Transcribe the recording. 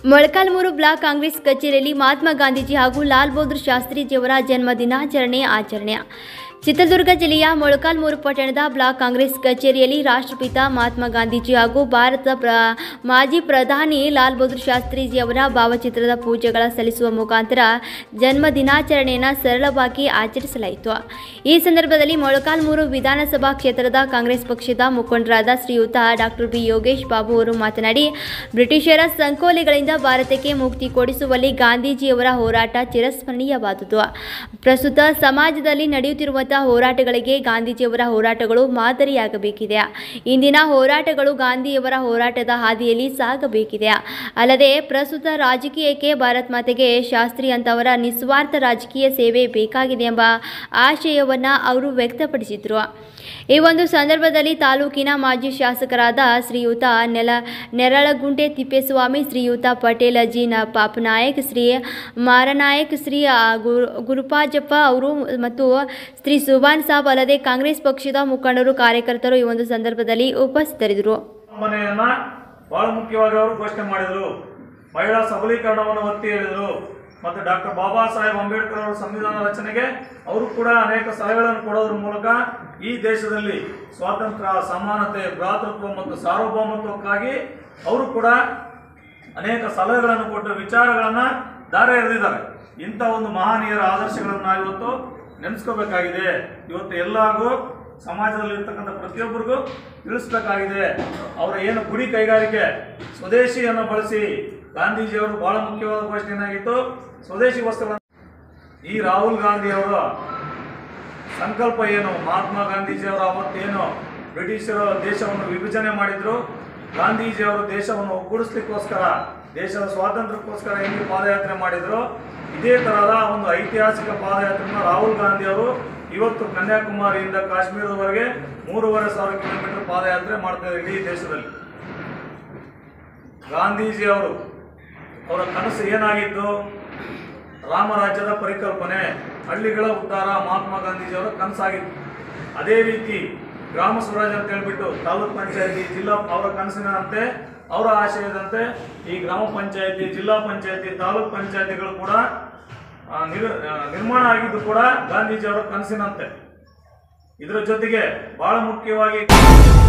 Molakalmuru block Congress ಕಚೇರಿಯಲ್ಲಿ ಮಹಾತ್ಮ ಗಾಂಧೀಜಿ ಹಾಗೂ ಲಾಲ್ ಬಹದ್ದೂರ್ ಶಾಸ್ತ್ರೀಜಿಯವರ ಜನ್ಮ ದಿನಾಚರಣೆ ಆಚರಣೆ ಚಿತ್ರದುರ್ಗ ಜಿಲ್ಲೆಯ ಮೊಳಕಾಲ್ಮೂರು ಪಟ್ಟಣದ ಬ್ಲಾಕ್ ಕಾಂಗ್ರೆಸ್ ಕಚೇರಿಯಲ್ಲಿ ರಾಷ್ಟ್ರಪಿತ ಮಹಾತ್ಮ ಗಾಂಧೀಜಿ ಹಾಗೂ ಭಾರತದ ಪ್ರ ಮಾಜಿ ಪ್ರಧಾನಿ ಲಾಲ್ ಬಹದ್ದೂರ್ ಶಾಸ್ತ್ರೀಜಿ ಅವರ ಭಾವಚಿತ್ರದ ಪೂಜೆಗಳ ಸಲ್ಲಿಸುವ ಮುಖಾಂತರ ಜನ್ಮ ದಿನಾಚರಣೆಯನ್ನು ಸರಳವಾಗಿ ಆಚರಿಸಲಾಯಿತು ಈ ಸಂದರ್ಭದಲ್ಲಿ ಮೊಳಕಾಲ್ಮೂರು ವಿಧಾನಸಭಾ ಕ್ಷೇತ್ರದ ಕಾಂಗ್ರೆಸ್ ಪಕ್ಷದ ಮುಖಂಡರಾದ ಶ್ರೀಯುತ ಡಾಕ್ಟರ್ ಬಿ ಯೋಗೇಶ್ ಬಾಬು ಅವರು ಮಾತನಾಡಿ ಬ್ರಿಟಿಷರ ಸಂಕೋಲೆಗಳಿಂದ ಭಾರತಕ್ಕೆ ಮುಕ್ತಿ ಕೊಡಿಸುವಲ್ಲಿ ಗಾಂಧೀಜಿಯವರ ಹೋರಾಟ ಚಿರಸ್ಮರಣೀಯವಾದುದು ಪ್ರಸ್ತುತ ಸಮಾಜದಲ್ಲಿ ನಡೆಯುತ್ತಿರುವಂತಹ ಹೋರಾಟಗಳಿಗೆ ಗಾಂಧೀಜಿಯವರ ಹೋರಾಟಗಳು ಮಾದರಿಯಾಗಬೇಕಿದೆ ಇಂದಿನ ಹೋರಾಟಗಳು ಗಾಂಧಿಯವರ ಹೋರಾಟದ ಹಾದಿಯಲ್ಲಿ ಸಾಗಬೇಕಿದೆ ಅಲ್ಲದೆ ಪ್ರಸ್ತುತ ರಾಜಕೀಯಕ್ಕೆ ಭಾರತ್ ಮಾತೆಗೆ ಶಾಸ್ತ್ರಿ ಅಂತವರ ನಿಸ್ವಾರ್ಥ ರಾಜಕೀಯ ಸೇವೆ ಬೇಕಾಗಿದೆ ಎಂಬ ಆಶಯವನ್ನು ಅವರು ವ್ಯಕ್ತಪಡಿಸಿದರು ಈ ಒಂದು ಸಂದರ್ಭದಲ್ಲಿ ತಾಲೂಕಿನ ಮಾಜಿ ಶಾಸಕರಾದ ಶ್ರೀಯುತ ನೆಲ ನೆರಳಗುಂಟೆ ತಿಪ್ಪೇಸ್ವಾಮಿ ಶ್ರೀಯುತ ಪಟೇಲ್ ಅಜಿ ನ ಪಾಪನಾಯಕ್ ಶ್ರೀ ಮಾರನಾಯಕ್ ಶ್ರೀ ಆ, ಗುರು ಗುರುಪಾಜಪ್ಪ ಅವರು ಮತ್ತು ಶ್ರೀ ಸುಭಾನ್ ಸಾಬ್ ಅಲ್ಲದೆ ಕಾಂಗ್ರೆಸ್ ಪಕ್ಷದ ಮುಖಂಡರು ಕಾರ್ಯಕರ್ತರು ಈ ಒಂದು ಸಂದರ್ಭದಲ್ಲಿ ಉಪಸ್ಥಿತರಿದ್ದರು ಅವಲಂಬನೆಯನ್ನ ಬಹಳ ಮುಖ್ಯವಾಗಿ ಅವರು ಘೋಷಣೆ ಮಾಡಿದರು ಮಹಿಳಾ ಸಬಲೀಕರಣವನ್ನು ಒತ್ತಿ ಹೇಳಿದರು ಮತ್ತು ಡಾಕ್ಟರ್ ಬಾಬಾ ಸಾಹೇಬ್ ಅಂಬೇಡ್ಕರ್ ಅವರ ಸಂವಿಧಾನ ರಚನೆಗೆ ಅವರು ಕೂಡ ಅನೇಕ ಸಲಹೆಗಳನ್ನು ಕೊಡೋದ್ರ ಮೂಲಕ ಈ ದೇಶದಲ್ಲಿ ಸ್ವಾತಂತ್ರ್ಯ ಸಮಾನತೆ ಭ್ರಾತೃತ್ವ ಮತ್ತು ಸಾರ್ವಭೌಮತ್ವಕ್ಕಾಗಿ ಅವರು ಕೂಡ ಅನೇಕ ಸಲಹೆಗಳನ್ನು ಕೊಟ್ಟು ವಿಚಾರಗಳನ್ನ ದಾರಿ ಎರೆದಿದ್ದಾರೆ ಇಂಥ ಒಂದು ಮಹನೀಯರ ಆದರ್ಶಗಳನ್ನು ನಾವು ಇವತ್ತು ನೆನೆಸ್ಕೋಬೇಕಾಗಿದೆ ಇವತ್ತು ಎಲ್ಲರಿಗೂ ಸಮಾಜದಲ್ಲಿ ಇರ್ತಕ್ಕಂಥ ಪ್ರತಿಯೊಬ್ಬರಿಗೂ ತಿಳಿಸ್ಬೇಕಾಗಿದೆ ಅವರ ಏನು ಗುಡಿ ಕೈಗಾರಿಕೆ ಸ್ವದೇಶಿಯನ್ನು ಬಳಸಿ ಗಾಂಧೀಜಿಯವರು ಬಹಳ ಮುಖ್ಯವಾದ ಘೋಷಣೆ ಏನಾಗಿತ್ತು ಸ್ವದೇಶಿ ವಸ್ತುಗಳನ್ನು ಈ ರಾಹುಲ್ ಗಾಂಧಿ ಅವರ ಸಂಕಲ್ಪ ಏನು ಮಹಾತ್ಮ ಗಾಂಧೀಜಿಯವರು ಅವತ್ತೇನು ಬ್ರಿಟಿಷರು ದೇಶವನ್ನು ವಿಭಜನೆ ಮಾಡಿದ್ರು ಗಾಂಧೀಜಿಯವರು ದೇಶವನ್ನು ಒಗ್ಗೂಡಿಸ್ಲಿಕ್ಕೋಸ್ಕರ ದೇಶದ ಸ್ವಾತಂತ್ರ್ಯಕ್ಕೋಸ್ಕರ ಹೆಂಗೆ ಪಾದಯಾತ್ರೆ ಮಾಡಿದ್ರು ಇದೇ ತರಹದ ಒಂದು ಐತಿಹಾಸಿಕ ಪಾದಯಾತ್ರೆಯನ್ನು ರಾಹುಲ್ ಗಾಂಧಿ ಅವರು ಇವತ್ತು ಕನ್ಯಾಕುಮಾರಿಯಿಂದ ಕಾಶ್ಮೀರದವರೆಗೆ ಮೂರುವರೆ ಸಾವಿರ ಕಿಲೋಮೀಟರ್ ಪಾದಯಾತ್ರೆ ಮಾಡ್ತಾರೆ ಇಡೀ ದೇಶದಲ್ಲಿ ಗಾಂಧೀಜಿ ಅವರು ಅವರ ಕನಸು ಏನಾಗಿತ್ತು ರಾಮರಾಜ್ಯದ ಪರಿಕಲ್ಪನೆ ಹಳ್ಳಿಗಳ ಉದ್ಧಾರ ಮಹಾತ್ಮ ಗಾಂಧೀಜಿಯವರ ಕನಸಾಗಿತ್ತು ಅದೇ ರೀತಿ ಗ್ರಾಮ ಸ್ವರಾಜ್ ಅಂತ ಹೇಳ್ಬಿಟ್ಟು ತಾಲೂಕ್ ಪಂಚಾಯತಿ ಜಿಲ್ಲಾ ಅವರ ಕನಸಿನಂತೆ ಅವರ ಆಶಯದಂತೆ ಈ ಗ್ರಾಮ ಪಂಚಾಯತಿ ಜಿಲ್ಲಾ ಪಂಚಾಯತಿ ತಾಲೂಕ್ ಪಂಚಾಯತಿಗಳು ಕೂಡ ಆ, ನಿರ್- ಆ, ನಿರ್ಮಾಣ ಆಗಿದ್ದು ಕೂಡ ಗಾಂಧೀಜಿಯವರ ಕನಸಿನಂತೆ ಇದರ ಜೊತೆಗೆ ಬಹಳ ಮುಖ್ಯವಾಗಿ